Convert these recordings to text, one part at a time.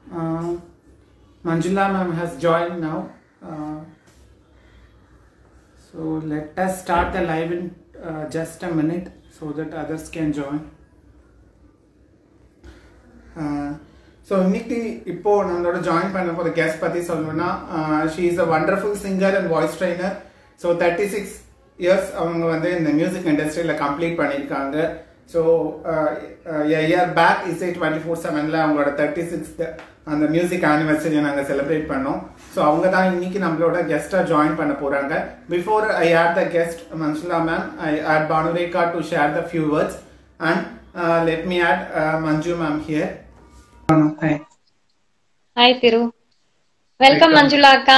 Uh, Manjula ma'am has joined now. Uh, so let us start the live in uh, just a minute so that others can join. So இன்னைக்கு இப்போ நம்மளோட join பண்ண போகிற guest பற்றி சொல்லணும்னா she is a wonderful singer and voice trainer so thirty six years அவங்க வந்து இந்த மியூசிக் இண்டஸ்ட்ரியில் கம்ப்ளீட் பண்ணியிருக்காங்க ஸோ இயர் பேக் இசை டுவெண்ட்டி ஃபோர் செவனில் அவங்களோட தேர்ட்டி சிக்ஸ்த் அந்த மியூசிக் ஆனிவர்சரியை நாங்கள் செலிப்ரேட் பண்ணோம் ஸோ அவங்க தான் இன்னைக்கு நம்மளோட கெஸ்ட்டாக ஜாயின் பண்ண போகிறாங்க before I add the guest Manjula ma'am I add Bhanurekha to share the few words and let me add Manju ma'am here hi hi Thiru welcome Manjula அக்கா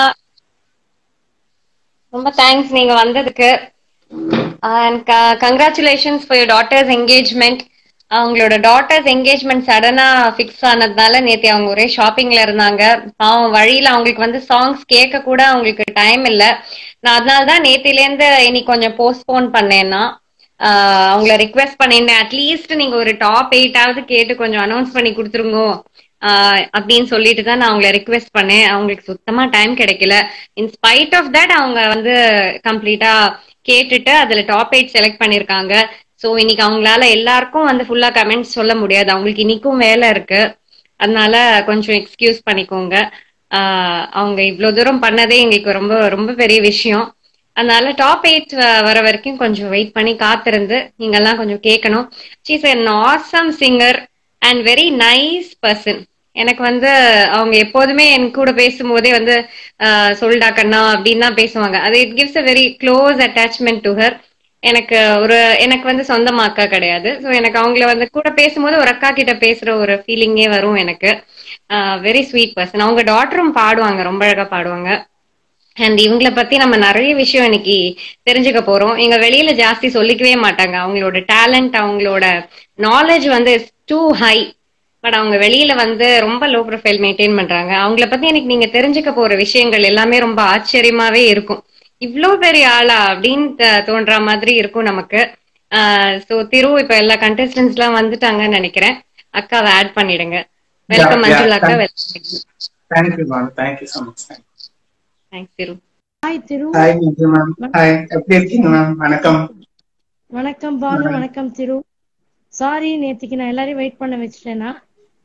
ரொம்ப தேங்க்ஸ் நீங்க வந்ததுக்கு and congratulations for your daughter's engagement அவங்களோட டாட்டர்ஸ் என்கேஜ்மெண்ட் சடனா fix ஆனதுனால நேத்தி அவங்க ஒரே ஷாப்பிங்ல இருந்தாங்க பாவம் வழியில அவங்களுக்கு வந்து சாங்ஸ் கேட்க கூட அவங்களுக்கு டைம் இல்ல நான் அதனால தான் நேத்தில இருந்து இன்னைக்கு கொஞ்சம் போஸ்ட்போன் பண்ணேன்னா ஆஹ் அவங்கள ரிக்வெஸ்ட் பண்ணியிருந்தேன் அட்லீஸ்ட் நீங்க ஒரு டாப் எயிட்டாவது கேட்டு கொஞ்சம் அனௌன்ஸ் பண்ணி கொடுத்துருங்க ஆஹ் அப்படின்னு சொல்லிட்டு தான் நான் அவங்கள ரிக்வெஸ்ட் பண்ணேன் அவங்களுக்கு சுத்தமா டைம் கிடைக்கல இன் ஸ்பைட் ஆஃப் தட் அவங்க வந்து கம்ப்ளீட்டா கேட்டுட்டு அதுல டாப் எயிட் செலக்ட் பண்ணிருக்காங்க ஸோ இன்னைக்கு அவங்களால எல்லாருக்கும் வந்து ஃபுல்லா கமெண்ட்ஸ் சொல்ல முடியாது அவங்களுக்கு இன்னைக்கும் வேலை இருக்கு அதனால கொஞ்சம் எக்ஸ்கியூஸ் பண்ணிக்கோங்க ஆஹ் அவங்க இவ்வளவு தூரம் பண்ணதே எங்களுக்கு ரொம்ப ரொம்ப பெரிய விஷயம் அதனால டாப் எயிட் வர வரைக்கும் கொஞ்சம் வெயிட் பண்ணி காத்திருந்து நீங்கெல்லாம் கொஞ்சம் கேட்கணும் she's an awesome singer and very nice person எனக்கு வந்து அவங்க எப்போதுமே என் கூட பேசும்போதே வந்து சொல்டா கண்ணா அப்படின்னு தான் பேசுவாங்க அது it gives a very close attachment to her எனக்கு ஒரு எனக்கு வந்து சொந்தமா அக்கா கிடையாது ஸோ எனக்கு அவங்கள வந்து கூட பேசும்போது ஒரு அக்கா கிட்ட பேசுற ஒரு ஃபீலிங்கே வரும் எனக்கு வெரி ஸ்வீட் பர்சன் அவங்க டாட்டரும் பாடுவாங்க ரொம்ப அழகா பாடுவாங்க அண்ட் இவங்கள பத்தி நம்ம நிறைய விஷயம் இன்னைக்கு தெரிஞ்சுக்க போறோம் எங்க வெளியில ஜாஸ்தி சொல்லிக்கவே மாட்டாங்க அவங்களோட டேலண்ட் அவங்களோட நாலேஜ் வந்து டூ ஹை பட் அவங்க வெளியில வந்து ரொம்ப லோ ப்ரொஃபைல் மெயின்டைன் பண்றாங்க அவங்கள பத்தி எனக்கு நீங்க தெரிஞ்சுக்க போற விஷயங்கள் எல்லாமே ரொம்ப ஆச்சரியமாவே இருக்கும் இவ்வளோ பெரிய ஆளா அப்படின்னு தோன்ற மாதிரி இருக்கும் நமக்கு சோ திரு இப்ப எல்லா கண்டஸ்டன்ஸ் எல்லாம் வந்துட்டாங்கன்னு நினைக்கிறேன் அக்காவை ஆட் பண்ணிடுங்க வெல்கம் மஞ்சுளா அக்கா welcome thank you ma'am thank you so much thanks Thiru hi Thiru hi Manju ma'am hi எப்படி இருக்கீங்க மேம் வணக்கம் வணக்கம் பாலு வணக்கம் திரு சாரி நேத்திக்கு நான் எல்லாரையும் வெயிட் பண்ண வச்சுட்டேனா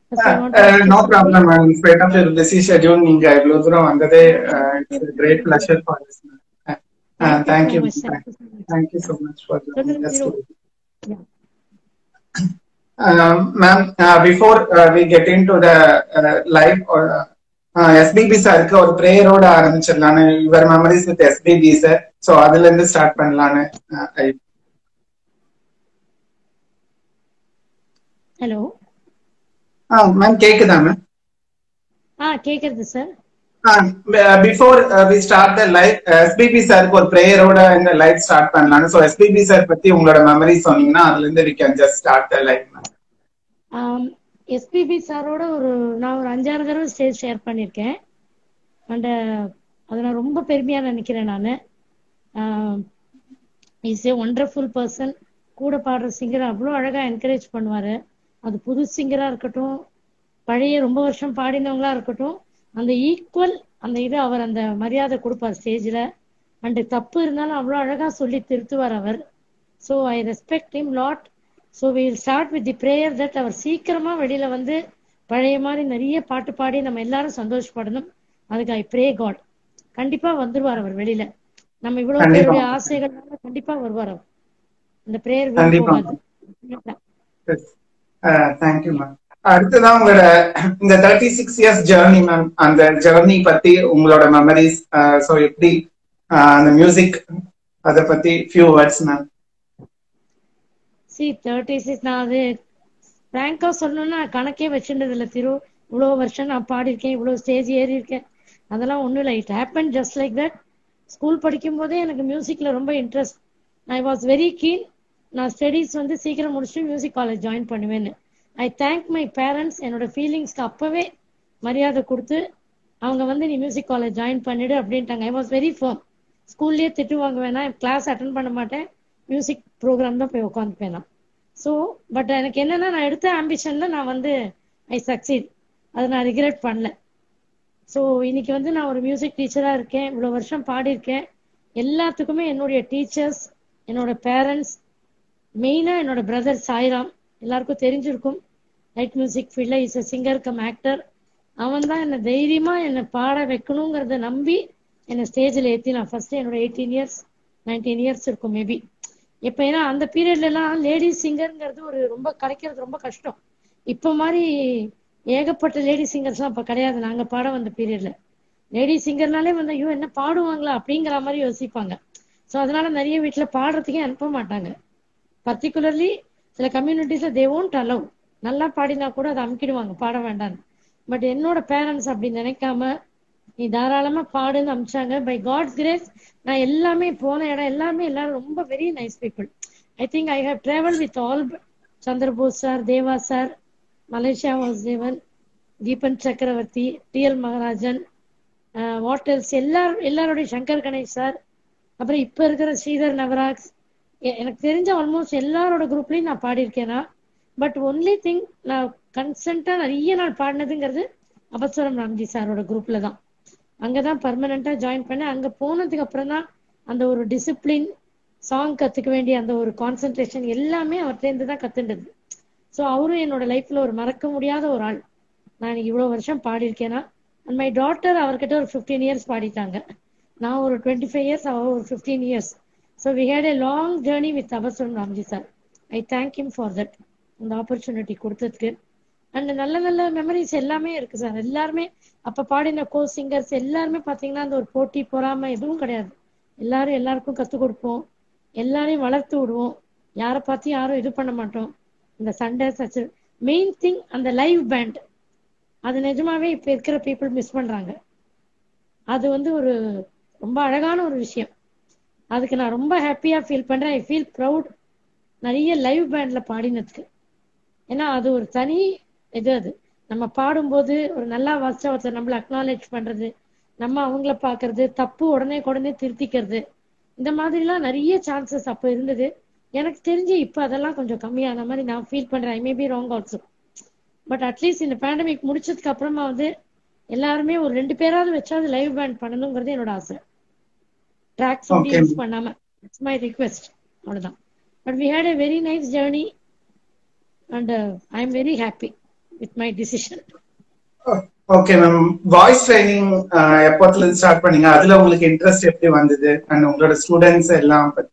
no problem ma'am spite of your busy schedule நீங்க இவ்வளவு தூரம் வந்ததே it's great pleasure for this thank you thank you so much for joining us today ma'am before we get into the live SPB சாருக்கு ஒரு ப்ரேயரோட ஆரம்பிச்சிடலான்னு your memories with SPB sir so அதுல இருந்து ஸ்டார்ட் பண்ணலான்னு hello ah ma'am கேக்குதா ma'am ஆ கேக்குறது sir before we start the live SPB சாருக்கு ஒரு ப்ரேயரோட இந்த லைவ் ஸ்டார்ட் பண்ணலாம்னு ஸோ எஸ்பிபி சார் பத்தி உங்களோட மெமரி சொன்னீங்கன்னா அதுல இருந்து we can just start the live SPB சாரோட ஒரு நான் ஒரு அஞ்சாறு தடவை ஸ்டேஜ் ஷேர் பண்ணியிருக்கேன் அண்ட் அதை நான் ரொம்ப பெருமையா நினைக்கிறேன் நான் இஸ் ஏ ஒண்டர்ஃபுல் பர்சன் கூட பாடுற சிங்கரை அவ்வளோ அழகா என்கரேஜ் பண்ணுவாரு அது புது சிங்கரா இருக்கட்டும் பழைய ரொம்ப வருஷம் பாடினவங்களா இருக்கட்டும் அந்த ஈக்குவல் அந்த இது அவர் அந்த மரியாதை கொடுப்பார் ஸ்டேஜில் அண்ட் தப்பு இருந்தாலும் அவ்வளோ அழகா சொல்லி திருத்துவார் அவர் so I respect him lot so will start with the prayer that அவர் சீக்கிரமா வெளியில வந்து பழைய மாதிரி நிறைய பாட்டு பாடி நம்ம எல்லாரும் சந்தோஷப்படணும் அதுக்கு ஐ ப்ரே காட் கண்டிப்பா வந்துருவார் அவர் வெளியில நம்ம இவ்வளவு பேருடைய ஆசைகள்னால கண்டிப்பா வருவார் அவர் இந்த ப்ரேயர் போகாது தேங்க்யூ மேம் அடுத்ததான் உங்களோட இந்த thirty six years journey ma'am அந்த ஜேர்னி பத்தி உங்களோட மெமரிஸ் ஸோ எப்படி அந்த மியூசிக் அத பத்தி ஃபியூ வேர்ட்ஸ் மேம் சி தேர்ட்டி சிக்ஸ் நான் அது ஃப்ராங்கா சொல்லணும்னா கணக்கே வச்சுட்டது இல்லை திரு இவ்வளோ வருஷம் நான் பாடியிருக்கேன் இவ்வளோ ஸ்டேஜ் ஏறி இருக்கேன் அதெல்லாம் ஒன்றும் இல்லை it happen just like that school படிக்கும் போதே எனக்கு மியூசிக்ல ரொம்ப interest I was very keen நான் ஸ்டடீஸ் வந்து சீக்கிரம் முடிச்சுட்டு மியூசிக் காலேஜ் ஜாயின் பண்ணுவேன்னு ஐ தேங்க் மை பேரண்ட்ஸ் என்னோட ஃபீலிங்ஸ்க்கு அப்பவே மரியாதை கொடுத்து அவங்க வந்து நீ மியூசிக் காலேஜ் ஜாயின் பண்ணிடு அப்படின்ட்டாங்க ஐ வாஸ் வெரி ஃபோம் ஸ்கூல்லேயே திட்டு வாங்க வேணாம் கிளாஸ் அட்டன் பண்ண மாட்டேன் மியூசிக் ப்ரோக்ராம் தான் போய் உட்காந்துப்பேன் நான் ஸோ பட் எனக்கு என்னன்னா நான் எடுத்த ஆம்பிஷன்ல நான் வந்து ஐ சக்சீட் அதை நான் ரிக்ரெட் பண்ணல ஸோ இன்னைக்கு வந்து நான் ஒரு மியூசிக் டீச்சரா இருக்கேன் இவ்வளவு வருஷம் பாடியிருக்கேன் எல்லாத்துக்குமே என்னுடைய டீச்சர்ஸ் என்னோட பேரண்ட்ஸ் மெயினா என்னோட பிரதர் சாய்ராம் எல்லாருக்கும் தெரிஞ்சிருக்கும் லைட் மியூசிக் ஃபீல்ட்ல is a singer cum actor அவன் தான் என்னை தைரியமா என்னை பாட வைக்கணுங்கிறத நம்பி என்னை ஸ்டேஜில் ஏற்றி நான் ஃபர்ஸ்ட் என்னோட எயிட்டீன் இயர்ஸ் நைன்டீன் இயர்ஸ் இருக்கும் மேபி இப்போ ஏன்னா அந்த பீரியட்ல எல்லாம் லேடிஸ் சிங்கர்ங்கிறது ஒரு ரொம்ப கிடைக்கிறது ரொம்ப கஷ்டம் இப்போ மாதிரி ஏகப்பட்ட லேடி சிங்கர்ஸ்லாம் இப்போ கிடையாது நாங்க பாட வந்த பீரியட்ல லேடி சிங்கர்னாலே வந்து ஐயோ என்ன பாடுவாங்களா அப்படிங்கிற மாதிரி யோசிப்பாங்க ஸோ அதனால நிறைய வீட்டுல பாடுறதுக்கே அனுப்ப மாட்டாங்க பர்டிகுலர்லி சில கம்யூனிட்டிஸ்ல தே ஓன்ட் அலவ் நல்லா பாடினா கூட அதை அமுக்கிடுவாங்க பாட வேண்டாம்னு பட் என்னோட பேரண்ட்ஸ் அப்படி நினைக்காம நீ தாராளமா பாடுன்னு அமிச்சாங்க பை காட்ஸ் கிரேஸ் நான் எல்லாமே போன இடம் எல்லாமே எல்லாரும் ரொம்ப very nice people I think I have travel with all Chandrabose sir Deva sir Malaysia Vasudevan Deepan Chakravarthy T L Maharajan waters எல்லாரும் எல்லாருடைய சங்கர் கணேஷ் சார் அப்புறம் இப்ப இருக்கிற ஸ்ரீதர் நவராஜ் எ- எனக்கு தெரிஞ்ச ஆல்மோஸ்ட் எல்லாரோட குரூப்லயும் நான் பாடியிருக்கேனா பட் ஒன்லி திங் நான் கன்சென்ட்டா நிறைய நாள் பாடினதுங்கிறது அபஸ்வரம் ராம்ஜி சாரோட குரூப்ல தான் அங்கதான் பர்மனண்டா ஜாயின் பண்ணேன் அங்க போனதுக்கு அப்புறம் தான் அந்த ஒரு டிசிப்ளின் சாங் கத்துக்க வேண்டிய அந்த ஒரு கான்சென்ட்ரேஷன் எல்லாமே அவர்கிட்ட தான் கத்துண்டது ஸோ அவரும் என்னோட லைஃப்ல ஒரு மறக்க முடியாத ஒரு ஆள் நான் இவ்வளவு வருஷம் பாடியிருக்கேனா அண்ட் மை டாட்டர் அவர்கிட்ட ஒரு 15 இயர்ஸ் பாடிட்டாங்க நான் ஒரு டுவெண்ட்டி ஃபைவ் இயர்ஸ் அவர் ஒரு fifteen years so we had a long journey with Apaswaram Ramji sir I thank him for that அந்த ஆப்பர்ச்சுனிட்டி கொடுத்ததுக்கு அண்ட் நல்ல நல்ல மெமரிஸ் எல்லாமே இருக்கு சார் எல்லாருமே அப்ப பாடின கோ சிங்கர்ஸ் எல்லாருமே பாத்தீங்கன்னா அந்த ஒரு போட்டி பொறாம எதுவும் கிடையாது எல்லாரும் எல்லாருக்கும் கத்துக் கொடுப்போம் எல்லாரையும் வளர்த்து விடுவோம் யாரை பார்த்து யாரும் இது பண்ண மாட்டோம் இந்த சண்டை சச்சு மெயின் திங் அந்த லைவ் பேண்ட் அது நிஜமாவே இப்ப இருக்கிற பீப்புள் மிஸ் பண்றாங்க அது வந்து ஒரு ரொம்ப அழகான ஒரு விஷயம் அதுக்கு நான் ரொம்ப ஹாப்பியா ஃபீல் பண்றேன் ஐ ஃபீல் ப்ரௌட் நிறைய லைவ் பேண்ட்ல பாடினதுக்கு ஏன்னா அது ஒரு தனி இது அது நம்ம பாடும்போது ஒரு நல்லா வாசிச்சா ஒருத்தர் நம்மள அக்னாலேஜ் பண்றது நம்ம அவங்கள பாக்குறது தப்பு உடனே உடனே திருத்திக்கிறது இந்த மாதிரிலாம் நிறைய சான்சஸ் அப்ப இருந்தது எனக்கு தெரிஞ்சு இப்ப அதெல்லாம் கொஞ்சம் கம்மியான மாதிரி நான் ஃபீல் பண்றேன் I may be wrong also but at least இந்த பேண்டமிக் முடிச்சதுக்கு அப்புறமா வந்து எல்லாருமே ஒரு ரெண்டு பேராவது வச்சாவது லைவ் பேண்ட் பண்ணணுங்கிறது என்னோட ஆசை ட்ராக்ஸ் வந்து Okay. யூஸ் பண்ணாம இட்ஸ் மை ரிக்வெஸ்ட் அவ்வளவுதான் but we had a very nice journey and I am very happy with my decision okay ma'am voice training எப்போத்துல இருந்து ஸ்டார்ட் பண்ணீங்க அதுல உங்களுக்கு இன்ட்ரெஸ்ட் எப்படி வந்தது அண்ட் உங்களோட ஸ்டூடெண்ட்ஸ் எல்லாம் பத்தி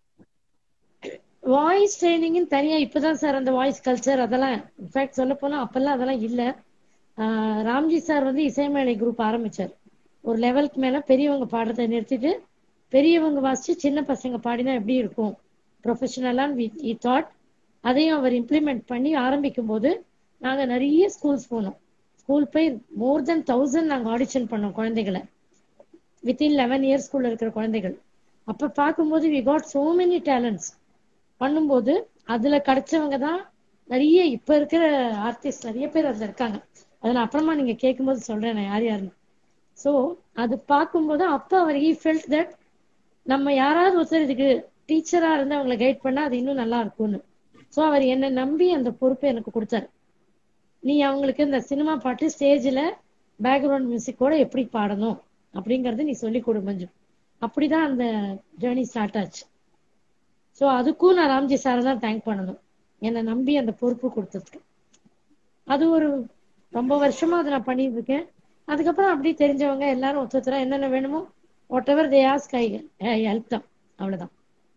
வாய்ஸ் ட்ரைனிங்னு தனியா இப்பதான் சார் அந்த வாய்ஸ் கல்ச்சர் அதெல்லாம் இன்ஃபேக்ட் சொல்ல போனா அப்பெல்லாம் அதெல்லாம் இல்ல ஆஹ் ராம்ஜி சார் வந்து இசைமேளை குரூப் ஆரம்பிச்சார் ஒரு லெவலுக்கு மேல பெரியவங்க பாடுறதை நிறுத்திட்டு பெரியவங்க வாசிச்சு சின்ன பசங்க பாடினா எப்படி இருக்கும் ப்ரொஃபஷனலான்னு இ தாட் அதையும் அவர் இம்ப்ளிமெண்ட் பண்ணி ஆரம்பிக்கும் போது நாங்க நிறைய ஸ்கூல்ஸ் போனோம் ஸ்கூல் போய் மோர் தென் தௌசண்ட் நாங்க ஆடிஷன் பண்ணோம் குழந்தைகளை வித்தின் லெவன் இயர்ஸ் ஸ்கூல்ல இருக்கிற குழந்தைகள் அப்ப பார்க்கும்போது we got so many talents பண்ணும்போது அதுல கிடைச்சவங்க தான் நிறைய இப்ப இருக்கிற ஆர்டிஸ்ட் நிறைய பேர் அதுல இருக்காங்க அதை நான் அப்புறமா நீங்க கேட்கும்போது சொல்றேன் நான் யார் யாருன்னு சோ அது பார்க்கும்போது அப்ப அவர் ஈ ஃபெல்ட் தட் நம்ம யாராவது ஒருத்தர் இதுக்கு டீச்சரா இருந்து அவங்களை கைட் பண்ணா அது இன்னும் நல்லா இருக்கும்னு சோ அவர் என்னை நம்பி அந்த பொறுப்பை எனக்கு கொடுத்தாரு நீ அவங்களுக்கு இந்த சினிமா பாட்டு ஸ்டேஜ்ல பேக்ரவுண்ட் மியூசிக்கோட எப்படி பாடணும் அப்படிங்கறது நீ சொல்லி கொடு மஞ்சு அப்படிதான் அந்த ஜேர்னி ஸ்டார்ட் ஆச்சு சோ அதுக்கும் நான் ராம்ஜி சாரை தான் தேங்க் பண்ணணும் என்னை நம்பி அந்த பொறுப்பு கொடுத்ததுக்கு அது ஒரு ரொம்ப வருஷமா அதை நான் பண்ணிட்டு இருக்கேன் அதுக்கப்புறம் அப்படி தெரிஞ்சவங்க எல்லாரும் ஒருத்தரா என்னென்ன வேணுமோ whatever they ask I help தான் அவ்வளவுதான்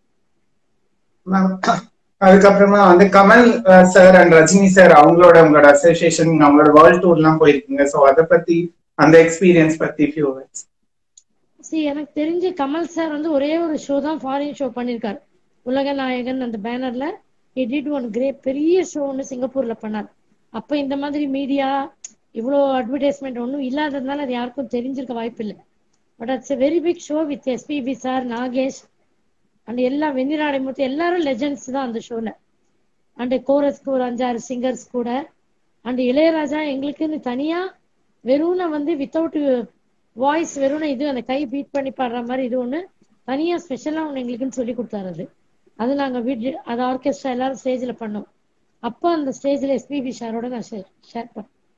மேம் அதுக்கப்புறமா வந்து Kamal sir and Rajini sir அவங்களோட உங்களோட அசோசியேஷன் அவங்களோட வேர்ல்ட் டூர் எல்லாம் போயிருக்கீங்க சோ அத பத்தி அந்த எக்ஸ்பீரியன்ஸ் பத்தி ஃபியூ வேர்ட்ஸ் சி எனக்கு தெரிஞ்சு கமல் சார் வந்து ஒரே ஒரு ஷோ தான் ஃபாரின் ஷோ பண்ணிருக்காரு உலக நாயகன் அந்த பேனர்ல டிட் ஒன் கிரே பெரிய ஷோ ஒன்று சிங்கப்பூர்ல பண்ணார் அப்ப இந்த மாதிரி மீடியா இவ்வளோ அட்வர்டைஸ்மெண்ட் ஒன்றும் இல்லாததுனால அது யாருக்கும் தெரிஞ்சிருக்க வாய்ப்பு இல்லை but it's a very big show with SPB sir Nagesh and எல்லா வெண்ணிராடைமூர்த்தி எல்லாரும் லெஜெண்ட்ஸ் தான் அந்த ஷோல அண்ட் கோரஸ்க்கு ஒரு அஞ்சாறு சிங்கர்ஸ் கூட அண்ட் இளையராஜா எங்களுக்குன்னு தனியா வெறும்ன வந்து வித்தவுட் வாய்ஸ் வெறும் இது அந்த கை பீட் பண்ணி பாடுற மாதிரி இது ஒண்ணு தனியா ஸ்பெஷலா ஒண்ணு எங்களுக்குன்னு சொல்லி கொடுத்தாரு அது அது நாங்க வீட்டு அது ஆர்கெஸ்ட்ரா எல்லாரும் ஸ்டேஜ்ல பண்ணோம் அப்போ அந்த ஸ்டேஜ்ல எஸ்பிபி சாரோட நான் ஷேர் பண்ணேன்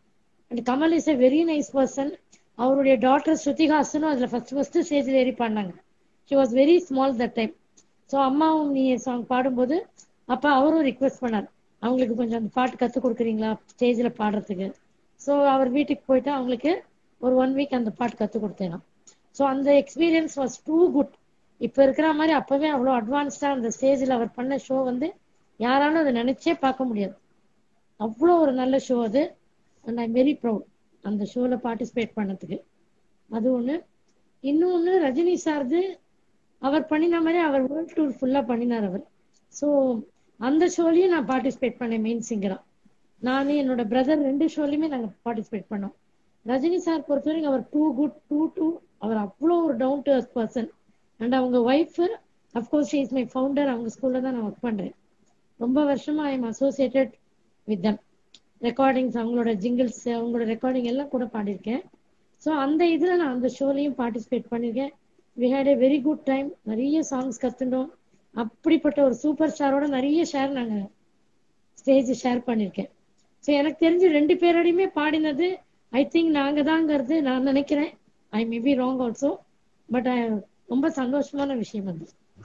and Kamal is a very nice person அவருடைய டாட்டர் ஸ்ருதிஹாசனும் அதுல ஃபர்ஸ்ட் ஃபர்ஸ்ட் ஸ்டேஜில் ஏறி பாடினாங்க she was very small that time so அம்மாவும் நீ சாங் பாடும்போது அப்ப அவரும் ரிக்வெஸ்ட் பண்ணார் அவங்களுக்கு கொஞ்சம் அந்த பாட்டு கற்றுக் கொடுக்குறீங்களா ஸ்டேஜில் பாடுறதுக்கு ஸோ அவர் வீட்டுக்கு போயிட்டு அவங்களுக்கு ஒரு ஒன் வீக் அந்த பாட்டு கற்றுக் கொடுத்தேன் ஸோ அந்த எக்ஸ்பீரியன்ஸ் வாஸ் டூ குட் இப்போ இருக்கிற மாதிரி அப்பவே அவ்வளோ அட்வான்ஸ்டாக அந்த ஸ்டேஜில் அவர் பண்ண ஷோ வந்து யாராலும் அதை நினைச்சே பார்க்க முடியாது அவ்வளோ ஒரு நல்ல ஷோ அது அண்ட் ஐம் வெரி ப்ரௌட் அந்த ஷோவில் பார்ட்டிசிபேட் பண்ணதுக்கு அது ஒன்று இன்னொன்று ரஜினி சார்து அவர் பண்ணின மாதிரி அவர் வேர்ல்ட் டூர் ஃபுல்லாக பண்ணினார் அவர் ஸோ அந்த ஷோலையும் நான் பார்ட்டிசிபேட் பண்ணேன் மெயின் சிங்கரா நான் என்னோட பிரதர் ரெண்டு ஷோலையுமே நாங்கள் பார்ட்டிசிபேட் பண்ணோம் ரஜினி சார் பொறுத்தவரைக்கும் அவர் டூ குட் டூ டூ அவர் அவ்வளோ ஒரு down to earth person and அவங்க wife of course she is my founder அவங்க ஸ்கூல்ல தான் நான் ஒர்க் பண்றேன் ரொம்ப வருஷமா I am associated with them recordings அவங்களோட ஜிங்கிள்ஸ் அவங்களோட ரெக்கார்டிங் எல்லாம் கூட பாடியிருக்கேன் ஸோ அந்த இதுல நான் அந்த ஷோலையும் பார்ட்டிசிபேட் பண்ணியிருக்கேன் we had a very good time நிறைய சாங்ஸ் கத்துட்டோம் அப்படிப்பட்ட ஒரு சூப்பர் ஸ்டாரோட நிறைய ஷேர் நாங்க ஸ்டேஜ் ஷேர் பண்ணியிருக்கேன் ஸோ எனக்கு தெரிஞ்சு ரெண்டு பேரோடையுமே பாடினது ஐ திங்க் நாங்க தாங்கிறது நான் நினைக்கிறேன் I may be wrong also but ரொம்ப சந்தோஷமான விஷயம் அது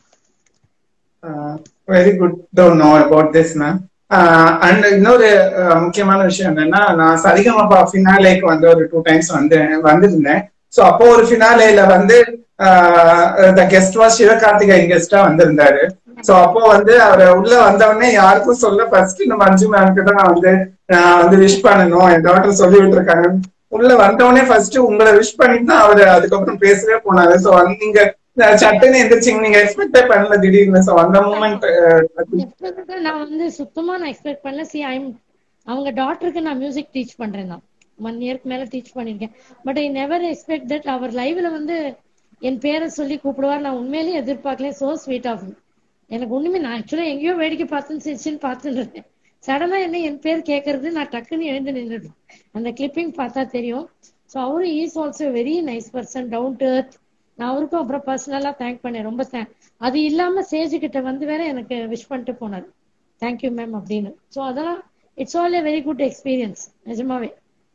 very good don't know about this ma'am and இன்னொரு uh, முக்கியமான விஷயம் என்னன்னா நான் சரிகமப்பா ஃபினாலேக்கு வந்து ஒரு டூ டைம்ஸ் வந்து வந்திருந்தேன் ஸோ அப்போ ஒரு ஃபினாலேல வந்து த கெஸ்ட் வாஸ் சிவகார்த்திகேயன் கெஸ்டா வந்திருந்தாரு சோ அப்போ வந்து அவர் உள்ள வந்தவொடனே யாருக்கும் சொல்ல ஃபர்ஸ்ட் இந்த மஞ்சு மேம்க்கு தான் நான் வந்து நான் வந்து விஷ் பண்ணணும் என் டாக்டர் சொல்லி விட்டுருக்காங்க உள்ள வந்தவொடனே ஃபர்ஸ்ட் உங்களை விஷ் பண்ணிட்டு தான் அவரு அதுக்கப்புறம் பேசவே போனாரு சோ நீங்க அஹ், சட்டுன்னு எந்திரிச்சிங்க நீங்க எக்ஸ்பெக்டே பண்ணல திடீர்னு சோ அந்த மூமெண்ட் எப்போதுமே நான் வந்து சுத்தமா நான் எக்ஸ்பெக்ட் பண்ணல சி ஐம் அவங்க டாக்டருக்கு நான் மியூசிக் டீச் பண்றேன் தான் ஒன் இயர்க்கு மேல டீச் பண்ணிருக்கேன் but I never expect that அவர் லைவ்ல வந்து என் பேரை சொல்லி கூப்பிடுவார் நான் உண்மையிலேயே எதிர்பார்க்கல சோ ஸ்வீட் ஆஃப் எனக்கு ஒண்ணுமே நான் ஆக்சுவலா எங்கேயோ வேடிக்கை பார்த்துன்னு சிரிச்சுன்னு பார்த்துட்டு இருந்தேன் சடனா என்ன என் பேர் கேட்கறது நான் டக்குன்னு எழுந்து நின்றுட்டேன் அந்த கிளிப்பிங் பார்த்தா தெரியும் ஸோ அவரும் is also very nice person down to earth நான் அவருக்கும் அப்புறம் பர்சனலா தேங்க் பண்ணேன் ரொம்ப thank- அது இல்லாம சேஜ் கிட்ட வந்து வேற எனக்கு விஷ் பண்ணிட்டு போனார் தேங்க்யூ மேம் அப்படின்னு ஸோ அதெல்லாம் it's all a very good experience நிஜமாவே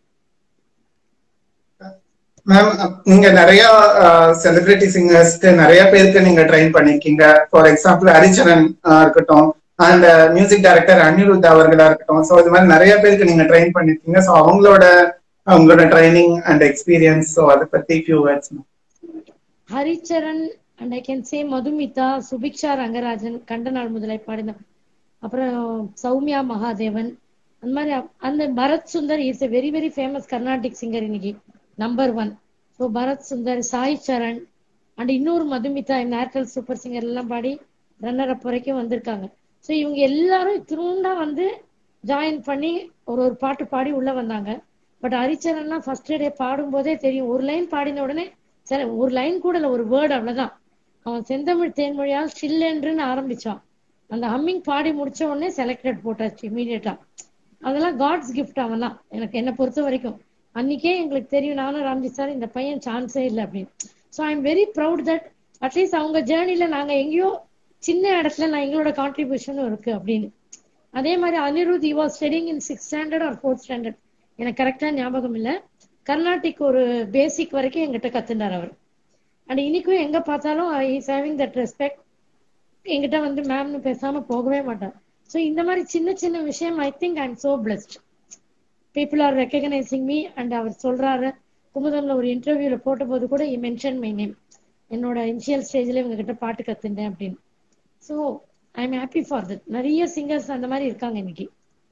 மேம் நீங்க நிறைய செலிபிரிட்டி சிங்கர்ஸ்க்கு நிறைய பேருக்கு நீங்க ட்ரெயின் பண்ணிருக்கீங்க ஃபார் எக்ஸாம்பிள் ஹரிச்சரன் ஆஹ் இருக்கட்டும் அண்ட் மியூசிக் டைரக்டர் அனிருத் அவர்களா இருக்கட்டும் ஸோ இது மாதிரி நிறைய பேருக்கு நீங்க ட்ரெயின் பண்ணிருக்கீங்க ஸோ அவங்களோட அவங்களோட ட்ரைனிங் அண்ட் எக்ஸ்பீரியன்ஸ் ஸோ அதை பத்தி few words Haricharan and I can say Madhumitha Subiksha Rangarajan கண்டநாள் முதலை பாடின அப்புறம் சௌமியா மகாதேவன் அந்த மாதிரி அப்- அந்த Bharat Sundar is a very very famous Carnatic singer இன்னைக்கு number one so Bharat Sundar Sai Charan and இன்னொரு மதுமிதா இந்த ஏர்டெல் சூப்பர் சிங்கர் எல்லாம் பாடி ரன்னர் அப் வரைக்கும் வந்திருக்காங்க ஸோ இவங்க எல்லாரும் திருண்டா வந்து ஜாயின் பண்ணி ஒரு ஒரு பாட்டு பாடி உள்ள வந்தாங்க பட் ஹரிச்சரன்லாம் ஃபர்ஸ்ட் டே பாடும்போதே தெரியும் ஒரு லைன் பாடின உடனே சரி ஒரு லைன் கூட இல்ல ஒரு வேர்டு அவ்வளவுதான் அவன் செந்தமிழ் தேன்மொழியால் சில்லென்றுன்னு ஆரம்பிச்சான் அந்த ஹம்மிங் பாடி முடிச்ச உடனே செலக்டட் போட்டாச்சு இமீடியட்டா அதெல்லாம் காட்ஸ் கிஃப்ட் அவன்லாம் எனக்கு என்ன பொறுத்த வரைக்கும் அன்னைக்கே எங்களுக்கு தெரியும் நானும் ராம்ஜி சார் இந்த பையன் சான்ஸே இல்லை அப்படின்னு so I am very proud that at least அவங்க ஜேர்னில நாங்க எங்கேயோ சின்ன இடத்துல நான் எங்களோட கான்ட்ரிபியூஷனும் இருக்கு அப்படின்னு அதே மாதிரி Anirudh he was studying in six standard or fourth standard எனக்கு கரெக்டா ஞாபகம் இல்ல கர்நாடிக் ஒரு பேசிக் வரைக்கும் எங்கிட்ட கத்துனார் அவர் அண்ட் இன்னைக்கும் எங்க பார்த்தாலும் இஸ் ஹேவிங் தட் ரெஸ்பெக்ட் என்கிட்ட வந்து மேம்னு பேசாம போகவே மாட்டார் ஸோ இந்த மாதிரி சின்ன சின்ன விஷயம் I think I am so blessed people are recognising me and அவர் சொல்றாரு குமுதம்ல ஒரு இன்டர்வியூல போட்ட போது கூட இ மென்ஷன் மை நேம் என்னோட இனிஷியல் ஸ்டேஜ்ல இவங்க கிட்ட பாட்டு கத்துட்டேன் அப்படின்னு so I am happy for that நிறைய சிங்கர்ஸ் அந்த மாதிரி இருக்காங்க இன்னைக்கு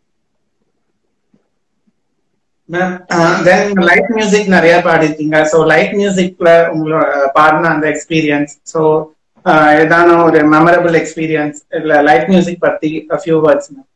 மேம் தென் லைட் மியூசிக் நிறைய பாடிருக்கீங்க ஸோ லைட் மியூசிக்ல உங்களோட பாடின அந்த எக்ஸ்பீரியன்ஸ் ஸோ ஏதான ஒரு மெமரபிள் எக்ஸ்பீரியன்ஸ் இல்ல லைட் மியூசிக் பத்தி few words ma'am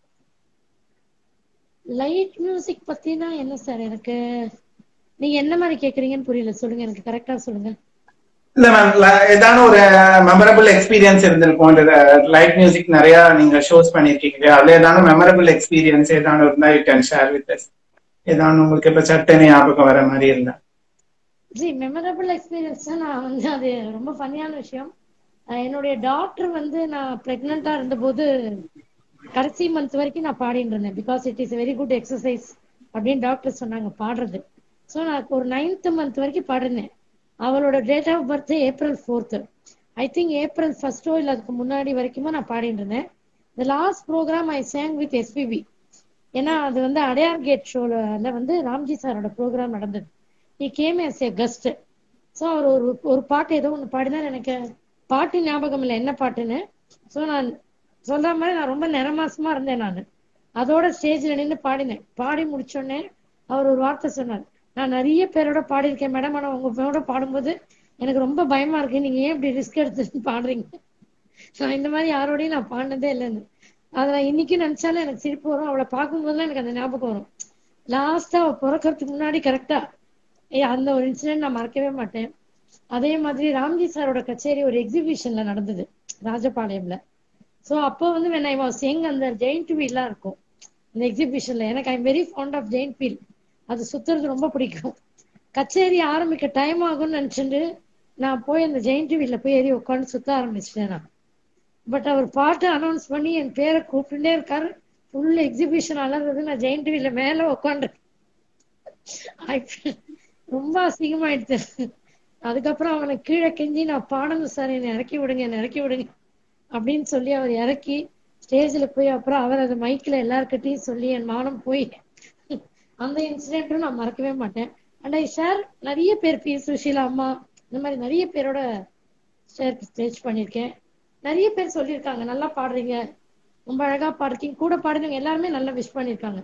light music பத்தினா என்ன சார் எனக்கு நீங்க என்ன மாதிரி கேக்குறீங்கன்னு புரியல சொல்லுங்க எனக்கு கரெக்டா சொல்லுங்க இல்ல மேம் ஏதான ஒரு மெமரபிள் எக்ஸ்பீரியன்ஸ் இருந்திருக்கும் இந்த லைட் மியூசிக் நிறைய நீங்க ஷோஸ் பண்ணிருக்கீங்க அதுல ஏதான மெமரபிள் எக்ஸ்பீரியன்ஸ் ஏதான இருந்தா you can share with us ஏதான உங்களுக்கு இப்ப சட்டனே ஞாபகம் வர மாதிரி இருந்தா ஜி மெமரபிள் எக்ஸ்பீரியன்ஸ் நான் வந்து அது ரொம்ப ஃபன்னியான விஷயம் அஹ் என்னுடைய டாக்டர் வந்து நான் பிரெக்னெண்டா இருந்தபோது கடைசி மந்த் வரைக்கும் நான் பாடிட்டு இருந்தேன் because it is very good exercise அப்படின்னு டாக்டர் சொன்னாங்க பாடுறது ஸோ நான் ஒரு நைன்த் மந்த் வரைக்கும் பாடினேன் அவளோட date of birth April fourth I think April ஃபர்ஸ்டோ இல்லை அதுக்கு முன்னாடி வரைக்குமோ நான் பாடிட்டு இருந்தேன் இந்த last programme I sang with SPB ஏன்னா அது வந்து அடையார் கேட் ஷோல வந்து ராம்ஜி சாரோட ப்ரோக்ராம் நடந்தது he came as a guest so அவர் ஒரு ஒரு பாட்டு ஏதோ ஒன்று பாடினார் எனக்கு பாட்டு ஞாபகம் இல்லை என்ன பாட்டுன்னு ஸோ நான் சொல்ற மாதிரி நான் ரொம்ப நிறமாசமா இருந்தேன் நான் அதோட ஸ்டேஜ்ல நின்று பாடினேன் பாடி முடிச்சோடனே அவர் ஒரு வார்த்தை சொன்னார் நான் நிறைய பேரோட பாடியிருக்கேன் மேடம் ஆனா உங்க பேரோட பாடும்போது எனக்கு ரொம்ப பயமா இருக்கு நீங்க ஏன் இப்படி ரிஸ்க் எடுத்து பாடுறீங்க நான் இந்த மாதிரி யாரோடையும் நான் பாடினதே இல்லைன்னு அதை நான் இன்னைக்கும் நினைச்சாலும் எனக்கு சிரிப்பு வரும் அவளை பார்க்கும்போதுலாம் எனக்கு அந்த ஞாபகம் வரும் லாஸ்டா அவ பிறக்கறதுக்கு முன்னாடி கரெக்டா அந்த ஒரு இன்சிடென்ட் நான் மறக்கவே மாட்டேன் அதே மாதிரி ராம்ஜி சாரோட கச்சேரி ஒரு எக்ஸிபிஷன்ல நடந்தது ராஜபாளையம்ல சோ அப்போ வந்து வென் ஐ வாஸ் எங் அந்த ஜெயிண்ட் வீல்லாம் இருக்கும் இந்த எக்ஸிபிஷன்ல எனக்கு I very fond of giant wheel அது சுத்துறது ரொம்ப பிடிக்கும் கச்சேரி ஆரம்பிக்க டைம் ஆகும்னு நினைச்சிட்டு நான் போய் அந்த ஜெயிண்ட் வீல்ல போய் ஏறி உட்காந்து சுத்த ஆரம்பிச்சிட்டேன் நான் பட் அவர் பாட்டு அனௌன்ஸ் பண்ணி என் பேரை கூப்பிட்டுட்டே இருக்காரு ஃபுல் எக்ஸிபிஷன் அலறது நான் ஜெயிண்ட் வீல்ல மேல உட்காந்து ரொம்ப அசிங்கமாயிடுச்சு அதுக்கப்புறம் அவனை கீழே கெஞ்சி நான் பாடணும் சார் என்னை இறக்கி விடுங்க என்னை இறக்கி விடுங்க அப்படின்னு சொல்லி அவர் இறக்கி ஸ்டேஜ்ல போய் அப்புறம் அவர் அதை மைக்ல எல்லார்கிட்டையும் சொல்லி என் மானம் போய் அந்த இன்சிடென்ட்டும் நான் மறக்கவே மாட்டேன் அண்ட் ஐ ஷேர் நிறைய பேர் பி சுஷீலா அம்மா இந்த மாதிரி நிறைய பேரோட ஷேர் ஸ்டேஜ் பண்ணியிருக்கேன் நிறைய பேர் சொல்லியிருக்காங்க நல்லா பாடுறீங்க ரொம்ப அழகா பாடுறீங்க கூட பாடுறவங்க எல்லாருமே நல்லா விஷ் பண்ணியிருக்காங்க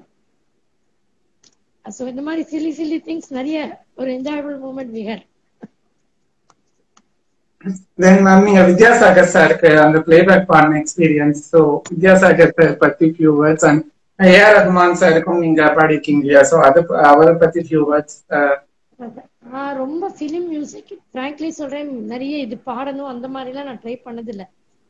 ஸோ இந்த மாதிரி சில்லி சில்லி திங்ஸ் நிறைய ஒரு enjoyable moment we had then ma'am நீங்க வித்யாசாகர் சாருக்கு அந்த பிளேபேக் பாடின எக்ஸ்பீரியன்ஸ் ஸோ வித்யாசாகர் சார் பத்தி few words and AR Rahman சாருக்கும் நீங்க பாடிருக்கீங்க இல்லையா ஸோ அது அவரை பத்தி ஃபியூ வேர்ட்ஸ் நான் ரொம்ப ஃபிலிம் மியூசிக் ஃப்ராங்க்லி சொல்றேன் நிறைய இது பாடணும் அந்த மாதிரிலாம் நான் ட்ரை பண்ணதில்லை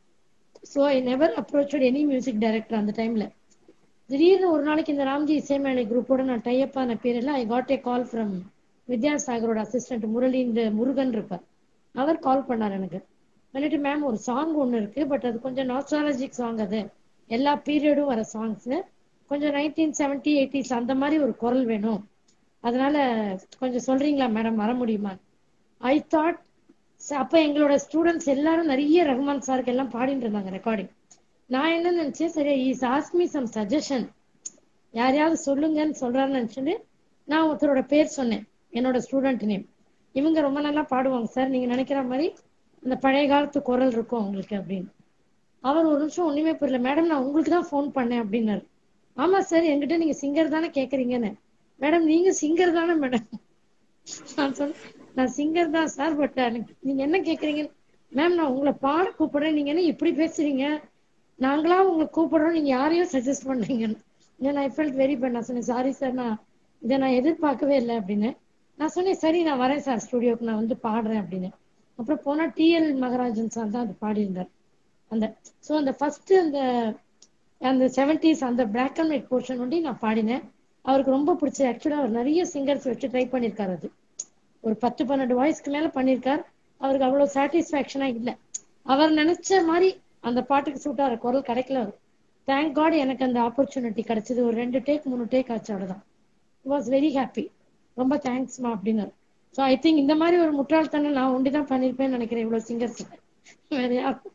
so I never approach any music director அந்த டைம்ல திடீர்னு ஒரு நாளைக்கு இந்த ராம்ஜி இசைமேலை குரூப்போட நான் டைப் ஆன பேரில் I got a call from வித்யாசாகரோட அசிஸ்டன்ட் முரளின்ற முருகன் இருப்பார் அவர் கால் பண்ணார் எனக்கு வந்துட்டு மேம் ஒரு சாங் ஒன்று இருக்கு பட் அது கொஞ்சம் நாஸ்ட்ராலஜிக் சாங் அது எல்லா பீரியடும் வர சாங்ஸ் கொஞ்சம் நைன்டீன் செவன்டி எயிட்டிஸ் அந்த மாதிரி ஒரு குரல் வேணும் அதனால கொஞ்சம் சொல்றீங்களா மேடம் வர முடியுமா ஐ தாட் அப்ப எங்களோட ஸ்டூடெண்ட்ஸ் எல்லாரும் நிறைய ரஹ்மான் சாருக்கு எல்லாம் பாடிட்டு இருந்தாங்க ரெக்கார்டிங் நான் என்ன நினைச்சேன் சரி is ask me some suggestion யாரையாவது சொல்லுங்கன்னு சொல்றாருன்னு நினைச்சுட்டு நான் ஒருத்தரோட பேர் சொன்னேன் என்னோட ஸ்டூடெண்ட் நேம் இவங்க ரொம்ப நல்லா பாடுவாங்க சார் நீங்க நினைக்கிற மாதிரி அந்த பழைய காலத்து குரல் இருக்கும் அவங்களுக்கு அப்படின்னு அவர் ஒரு நிமிஷம் ஒண்ணுமே புரியல மேடம் நான் உங்களுக்கு தான் ஃபோன் பண்ணேன் அப்படின்னாரு ஆமா சார் என்கிட்ட நீங்க சிங்கர் தானே கேக்குறீங்கன்னு மேடம் நீங்க சிங்கர் தானே மேடம் நான் சொன்னேன் நான் சிங்கர் தான் சார் பட் நீங்க என்ன கேக்குறீங்க மேம் நான் உங்களை பாட கூப்பிடுறேன் நீங்க என்ன இப்படி பேசுறீங்க நாங்களா உங்களை கூப்பிடுறோம் நீங்க யாரையும் சஜஸ்ட் பண்றீங்கன்னு ஐ ஃபெல்ட் வெரி பேட் நான் சொன்னேன் சாரி சார் நான் இதை நான் எதிர்பார்க்கவே இல்லை அப்படின்னு நான் சொன்னேன் சரி நான் வரேன் சார் ஸ்டுடியோக்கு நான் வந்து பாடுறேன் அப்படின்னு அப்புறம் போனா டிஎல் மகராஜன் சார் தான் அது பாடியிருந்தார் அந்த ஸோ அந்த ஃபர்ஸ்ட் அந்த அந்த செவன்டிஸ் அந்த பிளாக் அண்ட் ஒயிட் போர்ஷன் ஒண்டி நான் பாடினேன் அவருக்கு ரொம்ப பிடிச்சது ஆக்சுவலா அவர் நிறைய சிங்கர்ஸ் வச்சு ட்ரை பண்ணியிருக்காரு அது ஒரு பத்து பன்னெண்டு வாய்ஸ்க்கு மேல பண்ணியிருக்கார் அவருக்கு அவ்வளவு சாட்டிஸ்பாக்சனா இல்லை அவர் நினைச்ச மாதிரி அந்த பாட்டுக்கு சூட் ஆகிற குரல் கிடைக்கல அவர் தேங்க் காட் எனக்கு அந்த ஆப்பர்ச்சுனிட்டி கிடைச்சது ஒரு ரெண்டு டேக் மூணு டேக் ஆச்சு அவ்வளவுதான் வாஸ் வெரி ஹாப்பி ரொம்ப தேங்க்ஸ்மா அப்படின்னாரு ஸோ ஐ திங்க் இந்த மாதிரி ஒரு முட்டாள்தனம் நான் ஒண்டிதான் பண்ணிருப்பேன்னு நினைக்கிறேன் இவ்வளவு சிங்கர்ஸ் வேற யாரும்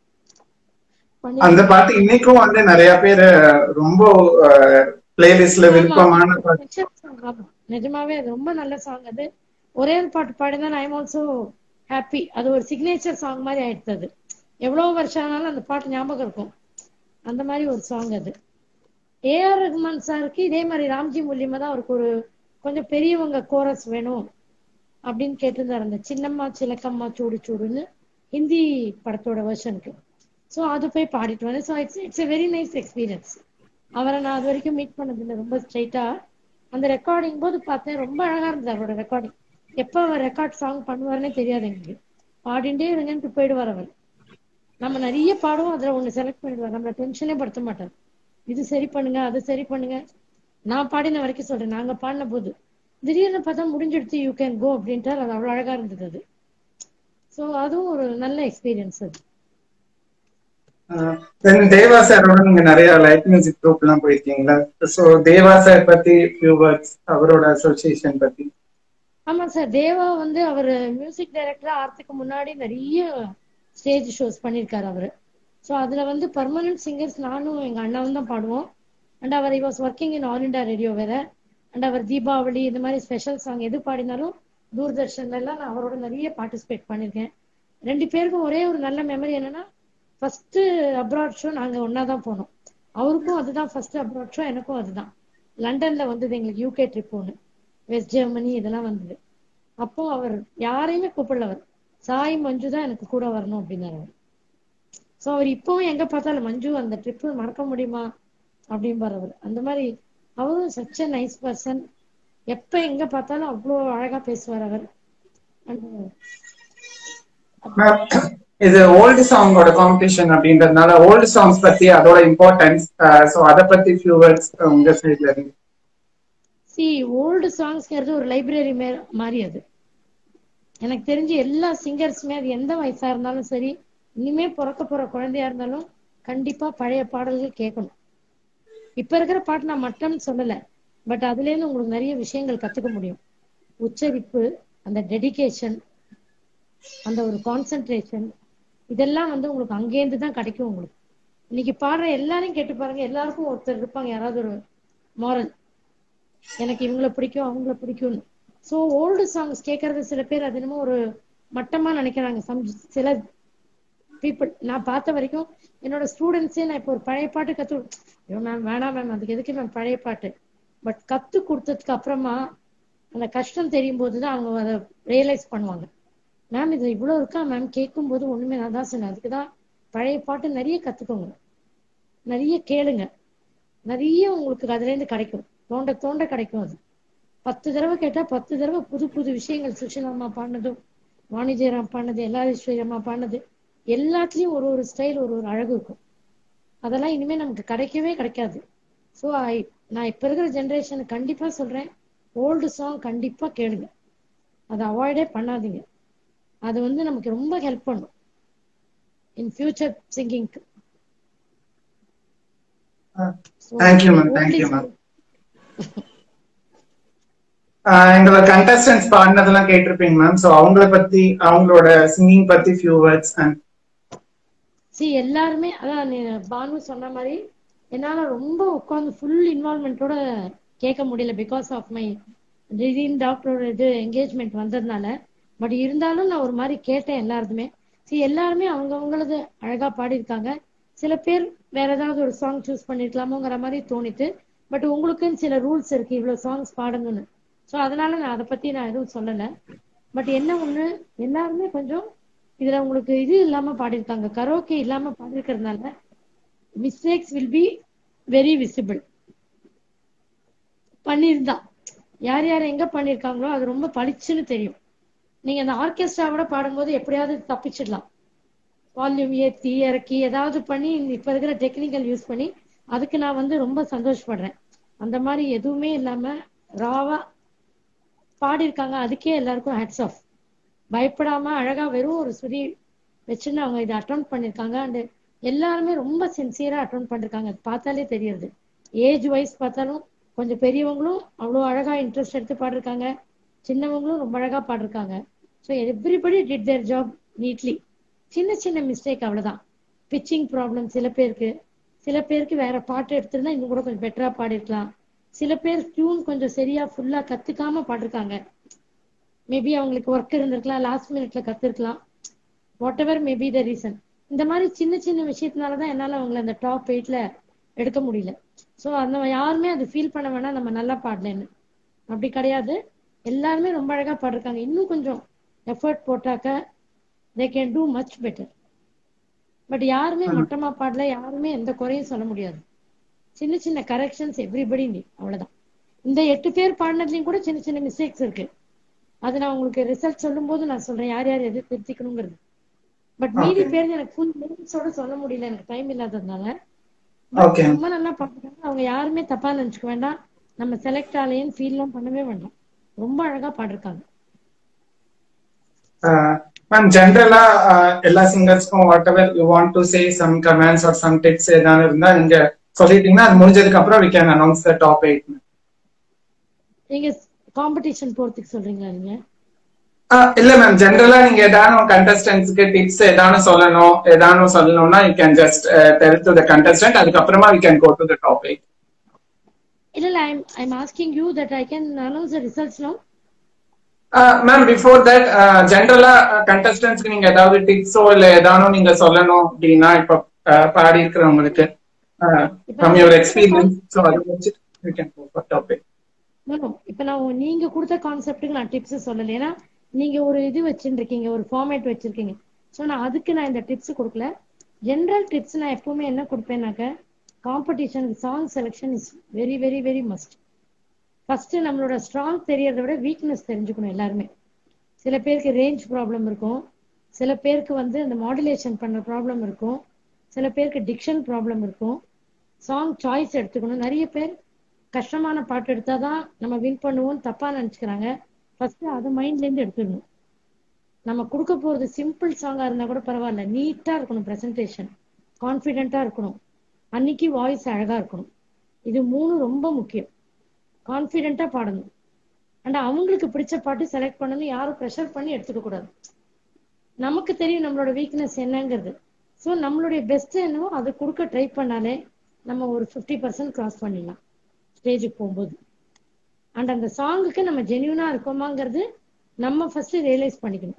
அந்த பாட்டு இன்னைக்கும் வந்து நிறைய பேர் ரொம்ப பிளேலிஸ்ட்ல விருப்பமான நிஜமாவே அது ரொம்ப நல்ல சாங் அது ஒரே ஒரு பாட்டு பாடிதான் ஐ எம் ஆல்சோ ஹாப்பி அது ஒரு சிக்னேச்சர் சாங் மாதிரி ஆயிடுச்சு அது எவ்வளவு வருஷம் ஆனாலும் அந்த பாட்டு ஞாபகம் இருக்கும் அந்த மாதிரி ஒரு சாங் அது ஏஆர் ரஹ்மான் சாருக்கு இதே மாதிரி ராம்ஜி மூலியமா தான் அவருக்கு ஒரு கொஞ்சம் பெரியவங்க கோரஸ் வேணும் அப்படின்னு கேட்டிருந்தாரு அந்த சின்னம்மா சிலக்கம்மா சூடு சூடுன்னு ஹிந்தி படத்தோட வெர்ஷனுக்கு ஸோ அது போய் பாடிட்டு வந்தேன் so it's it's a very nice experience அவரை நான் அது வரைக்கும் மீட் பண்ணதில்லை ரொம்ப ஸ்ட்ரைட்டா அந்த ரெக்கார்டிங் போது பார்த்தேன் ரொம்ப அழகா இருந்தது அவரோட ரெக்கார்டிங் எப்போ அவர் ரெக்கார்ட் சாங் பண்ணுவாருன்னே தெரியாது எங்களுக்கு பாடிண்டே இருங்கன்ட்டு போயிடுவார் அவர் நம்ம நிறைய பாடுவோம் அதுல ஒண்ணு செலக்ட் பண்ணிடுவார் நம்மள டென்ஷனே படுத்த மாட்டார் இது சரி பண்ணுங்க அது சரி பண்ணுங்க நான் பாடின வரைக்கும் சொல்றேன் நாங்க பாடின போது திடீர்னு பார்த்தா முடிஞ்சிடுச்சு யூ கேன் கோ அப்படின்ட்டார் அது அவ்வளவு அழகா இருந்தது அது ஸோ அதுவும் ஒரு நல்ல எக்ஸ்பீரியன்ஸ் அது தென் தேவா சாரோட நீங்க நிறைய லைட் மியூசிக் குரூப் எல்லாம் போயிருக்கீங்களா சோ தேவா சார் பத்தி ஃபியூ வேர்ட்ஸ் அவரோட அசோசியேஷன் பத்தி ஆமா சார் தேவா வந்து அவர் மியூசிக் டைரக்டரா ஆறதுக்கு முன்னாடி நிறைய ஸ்டேஜ் ஷோஸ் பண்ணியிருக்காரு அவரு ஸோ அதுல வந்து பர்மனன்ட் சிங்கர்ஸ் நானும் எங்க அண்ணாவும் தான் பாடுவோம் அண்ட் அவர் was working in All India Radio வேற அண்ட் அவர் தீபாவளி இந்த மாதிரி ஸ்பெஷல் சாங் எது பாடினாலும் தூர்தர்ஷன்ல எல்லாம் நான் அவரோட நிறைய பார்ட்டிசிபேட் பண்ணியிருக்கேன் ரெண்டு பேருக்கும் ஒரே ஒரு நல்ல மெமரி என்னன்னா ஃபர்ஸ்ட் அப்ராட் ஷோ நாங்க ஒன்னா தான் போனோம் அவருக்கும் அதுதான் ஃபர்ஸ்ட் அப்ராட் ஷோ எனக்கும் அதுதான் லண்டன்ல வந்தது எங்களுக்கு யூகே ட்ரிப் ஒன்று வெஸ்ட் ஜெர்மனி இதெல்லாம் வந்தது அப்போ அவர் யாரையுமே கூப்பிடல அவர் சாய் மஞ்சு தான் எனக்கு கூட வரணும் அப்படின்னாரு அவர் ஸோ அவர் இப்பவும் எங்க பார்த்தாலும் மஞ்சு அந்த ட்ரிப் மறக்க முடியுமா அப்படிம்பார் அவர் அந்த மாதிரி அவரும் சச் அ நைஸ் பர்சன் எப்ப எங்க பார்த்தாலும் அவ்வளோ அழகா பேசுவார் அவர் And இது ஓல்டு சாங்கோட காம்படிஷன் அப்படின்றதுனால ஓல்டு சாங்ஸ் பத்தி அதோட இம்பார்ட்டன்ஸ் சோ அத பத்தி ஃபியூ வேர்ட்ஸ் உங்க சைட்ல இருந்து சி ஓல்டு சாங்ஸ்ங்கிறது ஒரு லைப்ரரி மாதிரி அது எனக்கு தெரிஞ்சு எல்லா சிங்கர்ஸுமே அது எந்த வயசா இருந்தாலும் சரி இனிமே பிறக்க போற குழந்தையா இருந்தாலும் கண்டிப்பா பழைய பாடல்கள் கேட்கணும் இப்ப இருக்கிற பாட்டு நான் மட்டம்னு சொல்லல பட் அதுல இருந்து உங்களுக்கு நிறைய விஷயங்கள் கத்துக்க முடியும் உச்சரிப்பு அந்த டெடிகேஷன் அந்த ஒரு கான்சென்ட்ரேஷன் இதெல்லாம் வந்து உங்களுக்கு அங்கேருந்து தான் கிடைக்கும் உங்களுக்கு இன்னைக்கு பாடுற எல்லாரையும் கேட்டு பாருங்க எல்லாருக்கும் ஒருத்தர் இருப்பாங்க யாராவது ஒரு மாரல் எனக்கு இவங்கள பிடிக்கும் அவங்கள பிடிக்கும்னு ஸோ ஓல்டு சாங்ஸ் கேட்கறது சில பேர் அது என்னமோ ஒரு மட்டமா நினைக்கிறாங்க சம் சில பீப்புள் நான் பார்த்த வரைக்கும் என்னோட ஸ்டூடெண்ட்ஸே நான் இப்போ ஒரு பழைய பாட்டு கத்து ஐயோ மேம் வேணாம் மேம் அதுக்கு எதுக்கு மேம் பழைய பாட்டு பட் கத்து கொடுத்ததுக்கு அப்புறமா அந்த கஷ்டம் தெரியும் போது தான் அவங்க அதை ரியலைஸ் பண்ணுவாங்க மேம் இது இவ்வளவு இருக்கா மேம் கேட்கும் போது ஒண்ணுமே நான் தான் சொன்னேன் அதுக்கு தான் பழைய பாட்டு நிறைய கத்துக்கோங்க நிறைய கேளுங்க நிறைய உங்களுக்கு அதுல இருந்து கிடைக்கும் தோண்ட தோண்ட கிடைக்கும் அது பத்து தடவை கேட்டா பத்து தடவை புது புது விஷயங்கள் சுஷிலா அம்மா பாடினதும் வாணி ஜெயராம் பாடினது எல்லாரீஸ்வரி அம்மா பாடினது எல்லாத்துலயும் ஒரு ஒரு ஸ்டைல் ஒரு ஒரு அழகு இருக்கும் அதெல்லாம் இனிமே நமக்கு கிடைக்கவே கிடைக்காது ஸோ ஐ நான் இப்ப இருக்கிற ஜென்ரேஷனுக்கு கண்டிப்பா சொல்றேன் ஓல்டு சாங் கண்டிப்பா கேளுங்க அதை அவாய்டே பண்ணாதீங்க அது வந்து நமக்கு ரொம்ப ஹெல்ப் பண்ணும் இன் ஃபியூச்சர் சிங்கிங்க்கு தேங்க்யூ மேம் தேங்க்யூ மேம் எங்களோட கண்டஸ்டன்ஸ் பாடினதெல்லாம் கேட்டிருப்பீங்க மேம் சோ அவங்கள பத்தி அவங்களோட சிங்கிங் பத்தி ஃபியூ வேர்ட்ஸ் அண்ட் சி எல்லாருமே அதான் நீ பானு சொன்ன மாதிரி என்னால ரொம்ப உட்காந்து ஃபுல் இன்வால்மெண்ட்டோட கேட்க முடியல பிகாஸ் ஆஃப் மை ரிதீன் டாக்டரோட இது என்கேஜ்மெண்ட் வந்ததுனால பட் இருந்தாலும் நான் ஒரு மாதிரி கேட்டேன் எல்லாருக்குமே சி எல்லாருமே அவங்க அவங்களது அழகா பாடியிருக்காங்க சில பேர் வேற ஏதாவது ஒரு சாங் சூஸ் பண்ணிருக்கலாமோங்கிற மாதிரி தோணித்து பட் உங்களுக்குன்னு சில ரூல்ஸ் இருக்கு இவ்வளவு சாங்ஸ் பாடுங்கன்னு ஸோ அதனால நான் அதை பத்தி நான் எதுவும் சொல்லல பட் என்ன ஒண்ணு எல்லாருமே கொஞ்சம் இதுல உங்களுக்கு இது இல்லாம பாடியிருக்காங்க கரோக்கே இல்லாம பாடிருக்கிறதுனால mistakes will be very visible பண்ணியிருந்தா யார் யார் எங்க பண்ணிருக்காங்களோ அது ரொம்ப பளிச்சுன்னு தெரியும் நீங்க அந்த ஆர்கெஸ்ட்ராவோட பாடும்போது எப்படியாவது தப்பிச்சிடலாம் வால்யூம் ஏத்தி இறக்கி ஏதாவது பண்ணி இப்ப இருக்கிற டெக்னிக்கல் யூஸ் பண்ணி அதுக்கு நான் வந்து ரொம்ப சந்தோஷப்படுறேன் அந்த மாதிரி எதுவுமே இல்லாம ராவா பாடியிருக்காங்க அதுக்கே எல்லாருக்கும் ஹேட்ஸ் ஆஃப் பயப்படாம அழகா வெறும் ஒரு சுரி வச்சுன்னு அவங்க இதை அட்டன் பண்ணிருக்காங்க அண்ட் எல்லாருமே ரொம்ப சின்சியரா அட்டன் பண்ணிருக்காங்க அது பார்த்தாலே தெரியுது ஏஜ் வைஸ் பார்த்தாலும் கொஞ்சம் பெரியவங்களும் அவ்வளோ அழகா இன்ட்ரெஸ்ட் எடுத்து பாடிருக்காங்க சின்னவங்களும் ரொம்ப அழகா பாடிருக்காங்க so everybody did their job neatly சின்ன சின்ன மிஸ்டேக் அவ்வளவுதான் பிச்சிங் ப்ராப்ளம் சில பேருக்கு சில பேருக்கு வேற பாட்டு எடுத்திருந்தா இன்னும் கூட கொஞ்சம் பெட்டரா பாடிருக்கலாம் சில பேர் டியூன் கொஞ்சம் சரியா ஃபுல்லா கத்துக்காம பாடிருக்காங்க மேபி அவங்களுக்கு ஒர்க் இருந்திருக்கலாம் லாஸ்ட் மினிட்ல கத்துருக்கலாம் whatever maybe the reason இந்த மாதிரி சின்ன சின்ன விஷயத்தினாலதான் என்னால அவங்களை அந்த டாப் எயிட்ல எடுக்க முடியல ஸோ அந்த யாருமே அது ஃபீல் பண்ண வேணாம் நம்ம நல்லா பாடலன்னு அப்படி கிடையாது எல்லாருமே ரொம்ப அழகா பாடிருக்காங்க இன்னும் கொஞ்சம் எஃபர்ட் போட்டாக்க they can do much better but யாருமே மட்டமா பாடல யாருமே எந்த குறையும் சொல்ல முடியாது சின்ன சின்ன கரெக்ஷன்ஸ் எவ்ரிபடி நீ அவ்வளவுதான் இந்த எட்டு பேர் பாடினதுலயும் கூட சின்ன சின்ன மிஸ்டேக்ஸ் இருக்கு அது நான் உங்களுக்கு ரிசல்ட் சொல்லும் போது நான் சொல்றேன் யார் யார் எது திருத்திக்கணுங்கிறது பட் மீதி பேர் எனக்கு ஃபுல் நேம்ஸோட சொல்ல முடியல எனக்கு டைம் இல்லாததுனால But Okay. ரொம்ப நல்லா பாடுறாங்க அவங்க யாருமே தப்பா நினைச்சுக்க வேண்டாம் நம்ம செலக்ட் ஆலையன்னு ஃபீல்லாம் பண்ணவே வேண்டாம் ரொம்ப அழகா பாடிருக்காங்க மேம் ஜென்ரலா எல்லா சிங்கர்ஸ்க்கும் whatever you want to say some comments or some tips ஏதாவது இருந்தா நீங்க சொல்லிட்டீங்கன்னா அது முடிஞ்சதுக்கு அப்புறம் we can announce the top eight நீங்க காம்படிஷன் போறதுக்கு சொல்றீங்களா நீங்க இல்ல மேம் ஜென்ரலா நீங்க ஏதாவது கண்டஸ்டன்ஸ்க்கு டிப்ஸ் ஏதாவது சொல்லணும் ஏதாவது சொல்லணும்னா you can just tell to the contestant அதுக்கப்புறமா we can go to the top eight இல்ல இல்ல I'm I'm asking you that I can announce the results no ma'am before that ஜென்ரலா கண்டஸ்டன்ஸ்க்கு நீங்க ஏதாவது டிப்ஸோ இல்ல ஏதாவது நீங்க சொல்லணும் அப்படின்னா இப்ப பாடி இருக்கிறவங்களுக்கு ஃப்ரம் யுவர் எக்ஸ்பீரியன்ஸ் ஸோ அதை வச்சு we can go for topic இப்ப நான் நீங்க கொடுத்த கான்செப்ட்டுக்கு நான் டிப்ஸ் சொல்லல ஏன்னா நீங்க ஒரு இது வச்சுருக்கீங்க ஒரு ஃபார்மேட் வச்சிருக்கீங்க ஸோ நான் அதுக்கு நான் இந்த டிப்ஸ் கொடுக்கல ஜென்ரல் டிப்ஸ் நான் எப்பவுமே என்ன கொடுப்பேன்னாக்க காம்படிஷனுக்கு song selection is very very very must first நம்மளோட ஸ்ட்ராங் தெரியறத விட வீக்னஸ் தெரிஞ்சுக்கணும் எல்லாருமே சில பேருக்கு ரேஞ்ச் ப்ராப்ளம் இருக்கும் சில பேருக்கு வந்து அந்த மாடுலேஷன் பண்ற ப்ராப்ளம் இருக்கும் சில பேருக்கு டிக்ஷன் ப்ராப்ளம் இருக்கும் சாங் சாய்ஸ் எடுத்துக்கணும் நிறைய பேர் கஷ்டமான பாட்டு எடுத்தாதான் நம்ம வின் பண்ணுவோம் தப்பா நினைச்சுக்கிறாங்க ஃபர்ஸ்ட் அதை மைண்ட்ல இருந்து எடுத்துடணும் நம்ம கொடுக்க போறது சிம்பிள் சாங்கா இருந்தா கூட பரவாயில்ல நீட்டா இருக்கணும் பிரசன்டேஷன் கான்பிடென்ட்டா இருக்கணும் அன்னைக்கு வாய்ஸ் அழகா இருக்கணும் இது மூணு ரொம்ப முக்கியம் கான்பிடென்ட்டா பாடணும் அண்ட் அவங்களுக்கு பிடிச்ச பாட்டு செலக்ட் பண்ணணும் யாரும் ப்ரெஷர் பண்ணி எடுத்துக்க கூடாது நமக்கு தெரியும் நம்மளோட வீக்னஸ் என்னங்கிறது ஸோ நம்மளுடைய பெஸ்ட் என்னவோ அதை கொடுக்க ட்ரை பண்ணாலே நம்ம ஒரு ஃபிஃப்டி பர்சன்ட் கிராஸ் பண்ணிடலாம் ஸ்டேஜுக்கு போகும்போது அண்ட் அந்த சாங்குக்கு நம்ம ஜென்யூனா இருக்கோமாங்கிறது நம்ம ஃபர்ஸ்ட் ரியலைஸ் பண்ணிக்கணும்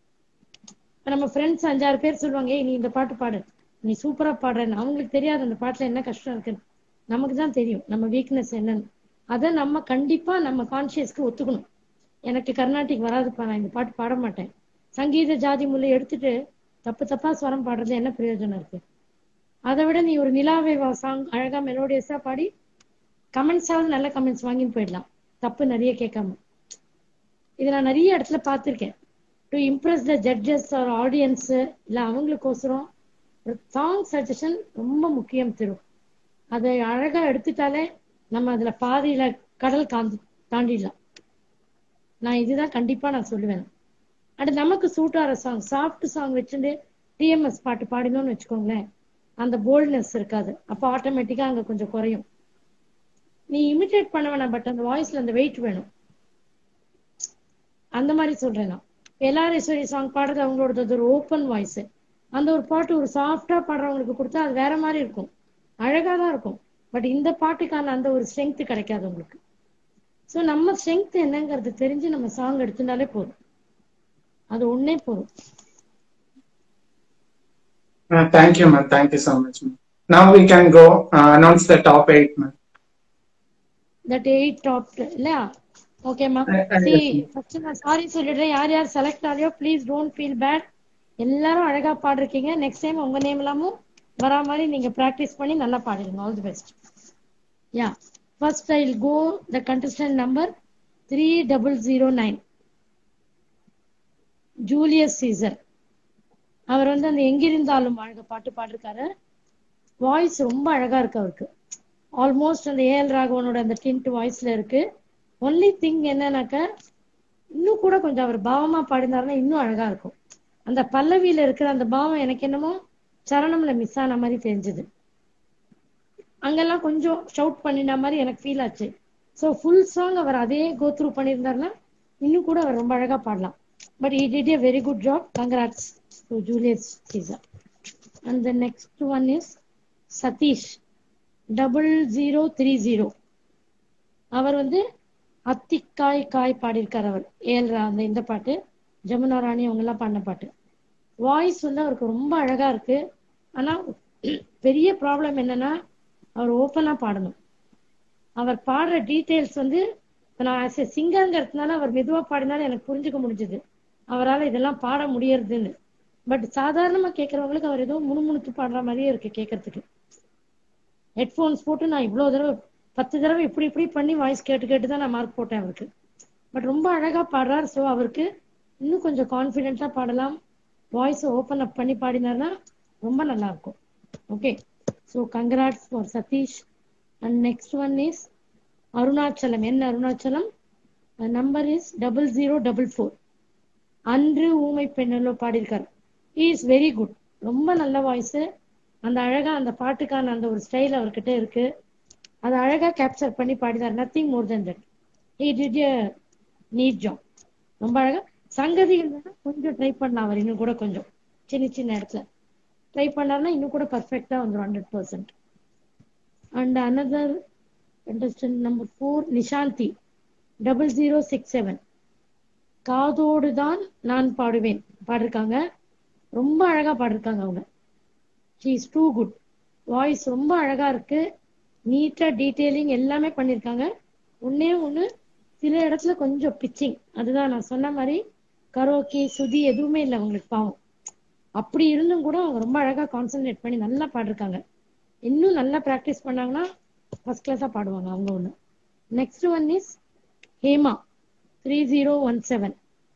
நம்ம ஃப்ரெண்ட்ஸ் அஞ்சாறு பேர் சொல்லுவாங்க ஏய் நீ இந்த பாட்டு பாடு நீ சூப்பரா பாடுறன்னு அவங்களுக்கு தெரியாது அந்த பாட்டுல என்ன கஷ்டம் இருக்குன்னு நமக்கு தான் தெரியும் நம்ம வீக்னஸ் என்னன்னு அதை நம்ம கண்டிப்பா நம்ம கான்சியஸ்க்கு ஒத்துக்கணும் எனக்கு கர்நாடிக் வராதுப்பா நான் இந்த பாட்டு பாட மாட்டேன் சங்கீத ஜாதி முல்லை எடுத்துட்டு தப்பு தப்பா ஸ்வரம் பாடுறது என்ன பிரயோஜனம் இருக்கு அதை விட நீ ஒரு நிலாவை சாங் அழகா மெலோடியஸா பாடி கமெண்ட்ஸாவது நல்ல கமெண்ட்ஸ் வாங்கின்னு போயிடலாம் தப்பு நிறைய கேட்காம இதை நான் நிறைய இடத்துல பார்த்துருக்கேன் to impress the judges or audience இல்லை அவங்களுக்கோசரம் சாங் சஜஷன் ரொம்ப முக்கியம் தரும் அதை அழகா எடுத்துட்டாலே நம்ம அதுல பாதியில கடல் காந்தி தாண்டிடலாம் நான் இதுதான் கண்டிப்பா நான் சொல்லுவேன் அண்ட் நமக்கு சூட் ஆகிற சாங் சாஃப்ட் சாங் வச்சுட்டு டிஎம்எஸ் பாட்டு பாடினோம்னு வச்சுக்கோங்களேன் அந்த போல்ட்னஸ் இருக்காது அப்போ ஆட்டோமேட்டிக்கா அங்க கொஞ்சம் குறையும் நீ இமிட்டேட் பண்ண வேணாம் பட் அந்த வாய்ஸ்ல அந்த வெயிட் வேணும் அந்த மாதிரி சொல்றேன் நான் எல்லாரேஸ்வரி சாங் பாடுறது அவங்களோடது ஒரு ஓப்பன் வாய்ஸ் அந்த ஒரு பாட்டு ஒரு சாஃப்டா பாடுறவங்களுக்கு கொடுத்தா அது வேற மாதிரி இருக்கும் அழகா தான் இருக்கும் பட் இந்த பாட்டுக்கான அந்த ஒரு ஸ்ட்ரென்த் கிடைக்காது உங்களுக்கு ஸோ நம்ம ஸ்ட்ரென்த் என்னங்கிறது தெரிஞ்சு நம்ம சாங் எடுத்துட்டாலே போதும் அது ஒன்னே போதும் Uh, thank you, man. Thank you so much, man. Now we can go uh, announce the top eight, man. That eight top இல்லையா ஓகேம்மா I- I see understand. First நான் சாரி சொல்லிடுறேன் யார் யார் செலக்ட் ஆகலையோ ப்ளீஸ் டோன்ட் ஃபீல் பேட் எல்லாரும் அழகா பாடிருக்கீங்க நெக்ஸ்ட் டைம் உங்க நேம் எல்லாமும் வரா மாதிரி நீங்க ப்ராக்டிஸ் பண்ணி நல்லா பாடிடுங்க ஆல் தி பெஸ்ட் யா first I go the contestant number three double zero nine Julius Caesar அவர் வந்து அந்த எங்கிருந்தாலும் வாழ்க பாட்டு பாடிருக்காரு வாய்ஸ் ரொம்ப அழகா இருக்கு அவருக்கு ஆல்மோஸ்ட் அந்த ஏஎல் ராகவனோட அந்த டிண்ட் வாய்ஸ்ல இருக்கு ஒன்லி திங் என்னன்னாக்க இன்னும் கூட கொஞ்சம் அவர் பாவமா பாடினாருன்னா இன்னும் அழகா இருக்கும் அந்த பல்லவியில இருக்கிற அந்த பாவம் எனக்கு என்னமோ சரணம்ல மிஸ் ஆன மாதிரி தெரிஞ்சது அங்கெல்லாம் கொஞ்சம் ஷவுட் பண்ணின மாதிரி எனக்கு ஃபீல் ஆச்சு ஸோ ஃபுல் சாங் அவர் அதே கோ த்ரூ பண்ணியிருந்தாருன்னா இன்னும் கூட அவர் ரொம்ப அழகா பாடலாம் but he did a very good job congrats to Julius Caesar and the next one is Sathish double zero three zero அவர் வந்து அத்திக்காய் காய் பாடியிருக்கார் அவர் ஏழ்ரா அந்த இந்த பாட்டு ஜமுனா ராணி அவங்க எல்லாம் பாடின பாட்டு வாய்ஸ் வந்து அவருக்கு ரொம்ப அழகா இருக்கு ஆனா பெரிய ப்ராப்ளம் என்னன்னா அவர் ஓப்பனா பாடணும் அவர் பாடுற டீட்டெயில்ஸ் வந்து இப்ப நான் ஆஸ் எ சிங்கர்ங்கிறதுனால அவர் மெதுவா பாடினாலும் எனக்கு புரிஞ்சுக்க முடிஞ்சது அவரால் இதெல்லாம் பாட முடியறதுன்னு பட் சாதாரணமா கேட்கறவங்களுக்கு அவர் ஏதோ முணுமுணுத்து பாடுற மாதிரியே இருக்கு கேட்கறதுக்கு ஹெட்ஃபோன்ஸ் போட்டு நான் இவ்வளவு தடவை பத்து தடவை இப்படி இப்படி பண்ணி வாய்ஸ் கேட்டு கேட்டு தான் நான் மார்க் போட்டேன் அவருக்கு பட் ரொம்ப அழகா பாடுறார் ஸோ அவருக்கு இன்னும் கொஞ்சம் கான்ஃபிடென்ட்டா பாடலாம் வாய்ஸ் ஓப்பன் அப் பண்ணி பாடினார்னா ரொம்ப நல்லா இருக்கும் okay so congrats for Sathish and next one is Arunachalam என்ன Arunachalam number is double zero double four அன்று ஊமை பெண்ணலோ பாடியிருக்காரு இஸ் வெரி குட் ரொம்ப நல்ல வாய்ஸ் அந்த அழகா அந்த பாட்டுக்கான அந்த ஒரு ஸ்டைல் அவர்கிட்ட இருக்கு அதை அழகா கேப்சர் பண்ணி பாடினார் nothing more then that he did a neat job ரொம்ப அழகா சங்கதி இருந்ததுன்னா கொஞ்சம் ட்ரை பண்ணலாம் அவர் இன்னும் கூட கொஞ்சம் சின்ன சின்ன இடத்துல ட்ரை பண்ணாருன்னா இன்னும் கூட பர்ஃபெக்டா வந்துடும் hundred percent and another contestant number four Nishanthi double zero six seven காதோடு தான் நான் பாடுவேன் பாடிருக்காங்க ரொம்ப அழகா பாடிருக்காங்க அவங்க she is too good voice ரொம்ப அழகா இருக்கு நீட்டா டீட்டெயிலிங் எல்லாமே பண்ணிருக்காங்க ஒன்னே ஒண்ணு சில இடத்துல கொஞ்சம் பிச்சிங் அதுதான் நான் சொன்ன மாதிரி கரோக்கி சுதி எதுவுமே இல்லை அவங்களுக்கு பாவம் அப்படி இருந்தும் கூட அவங்க ரொம்ப அழகா கான்சென்ட்ரேட் பண்ணி நல்லா பாடிருக்காங்க இன்னும் நல்லா ப்ராக்டிஸ் பண்ணாங்கன்னா ஃபர்ஸ்ட் கிளாஸா பாடுவாங்க அவங்க ஒண்ணு next one is Hema three zero one seven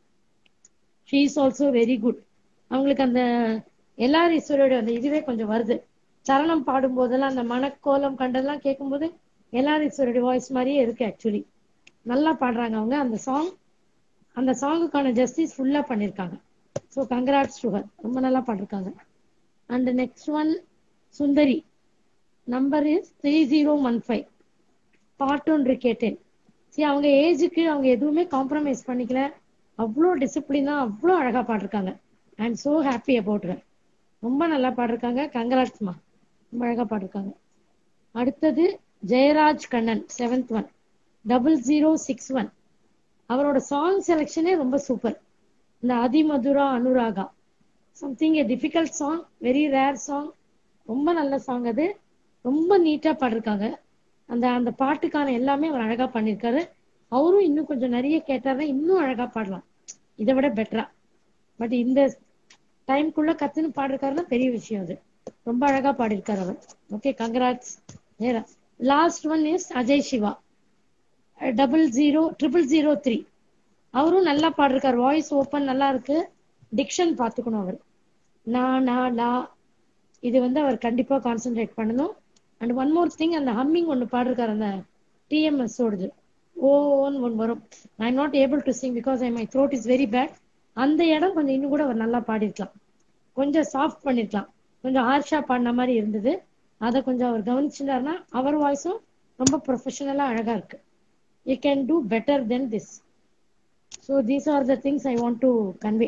she is also very good அவங்களுக்கு அந்த எல்லார் ஈஸ்வரோட அந்த இதுவே கொஞ்சம் வருது சரணம் பாடும் போதெல்லாம் அந்த மனக்கோலம் கண்டதெல்லாம் கேட்கும்போது எல்லார் ஈஸ்வரோட வாய்ஸ் மாதிரியே இருக்கு ஆக்சுவலி நல்லா பாடுறாங்க அவங்க அந்த சாங் அந்த சாங்குக்கான ஜஸ்டிஸ் ஃபுல்லா பண்ணிருக்காங்க ஸோ கங்கராட்ஸ் டு ஹர் ரொம்ப நல்லா பாடிருக்காங்க and next one Sundari number is three zero one five part ஒன்று கேட்டேன் சரி அவங்க ஏஜுக்கு அவங்க எதுவுமே காம்ப்ரமைஸ் பண்ணிக்கல அவ்வளோ டிசிப்ளினா அவ்வளோ அழகா பாடிருக்காங்க I am so happy about her ரொம்ப நல்லா பாடிருக்காங்க கங்கராட்ஸ்மா ரொம்ப அழகா பாடிருக்காங்க அடுத்தது Jayaraj Kannan seventh one double zero six one அவரோட சாங் செலெக்ஷனே ரொம்ப சூப்பர் இந்த அதிமதுரா அனுராகா something a difficult song very rare song ரொம்ப நல்ல சாங் அது ரொம்ப நீட்டா பாடிருக்காங்க அந்த அந்த பாட்டுக்கான எல்லாமே அவர் அழகா பண்ணிருக்காரு அவரும் இன்னும் கொஞ்சம் நிறைய கேட்டாருன்னா இன்னும் அழகா பாடலாம் இதை விட பெட்டரா பட் இந்த டைம்குள்ள கத்துன்னு பாடிருக்காருன்னா பெரிய விஷயம் அது ரொம்ப அழகா பாடிருக்காரு அவர் okay congrats last one is Ajay Siva double zero triple zero three அவரும் நல்லா பாடிருக்காரு வாய்ஸ் ஓப்பன் நல்லா இருக்கு டிக்ஷன் பார்த்துக்கணும் அவர் நா நா லா இது வந்து அவர் கண்டிப்பா கான்சென்ட்ரேட் பண்ணணும் அண்ட் ஒன் மோர் திங் அந்த ஹம்மிங் ஒன்று பாடிருக்காரு அந்த டிஎம்எஸ் ஓடுது ஓன்னு ஒன்று வரும் I am not able to sing because I my throat is very bad அந்த இடம் கொஞ்சம் இன்னும் கூட அவர் நல்லா பாடிருக்கலாம் கொஞ்சம் சாஃப்ட் பண்ணிருக்கலாம் கொஞ்சம் ஹார்ஷா பாடின மாதிரி இருந்தது அதை கொஞ்சம் அவர் கவனிச்சிருந்தாருன்னா அவர் வாய்ஸும் ரொம்ப ப்ரொஃபஷனலா அழகா இருக்கு you can do better then this so these are the things I want to convey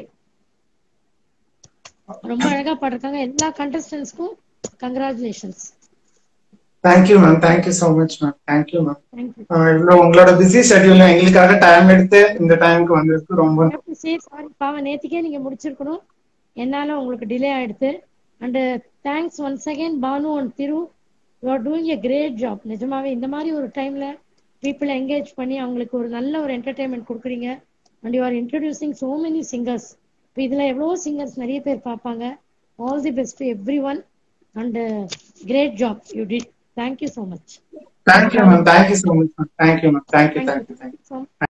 ரொம்ப அழகா பாடிருக்காங்க எல்லா கண்டஸ்டன்ஸ்க்கும் congratulations thank you ma'am thank you so much ma'am thank you ma'am thank you இவ்வளோ உங்களோட பிஸி ஷெட்யூல்ல எங்களுக்காக டைம் எடுத்து இந்த டைமுக்கு வந்திருக்கு ரொம்ப சரி சாரி பாவம் நேத்திக்கே நீங்க முடிச்சிருக்கணும் என்னால உங்களுக்கு டிலே ஆயிடுத்து and thanks once again Banu and Thiru you are doing a great job நிஜமாவே இந்த மாதிரி ஒரு டைம்ல பீப்புள் என்கேஜ் பண்ணி அவங்களுக்கு ஒரு நல்ல ஒரு என்டர்டைன்மெண்ட் கொடுக்குறீங்க and you are introducing so many singers இப்போ இதுல எவ்வளவோ சிங்கர்ஸ் நிறைய பேர் பார்ப்பாங்க all the best to every one and great job you did thank you so much thank you ma'am thank you so much ma'am thank you ma'am thank you thank you thank you so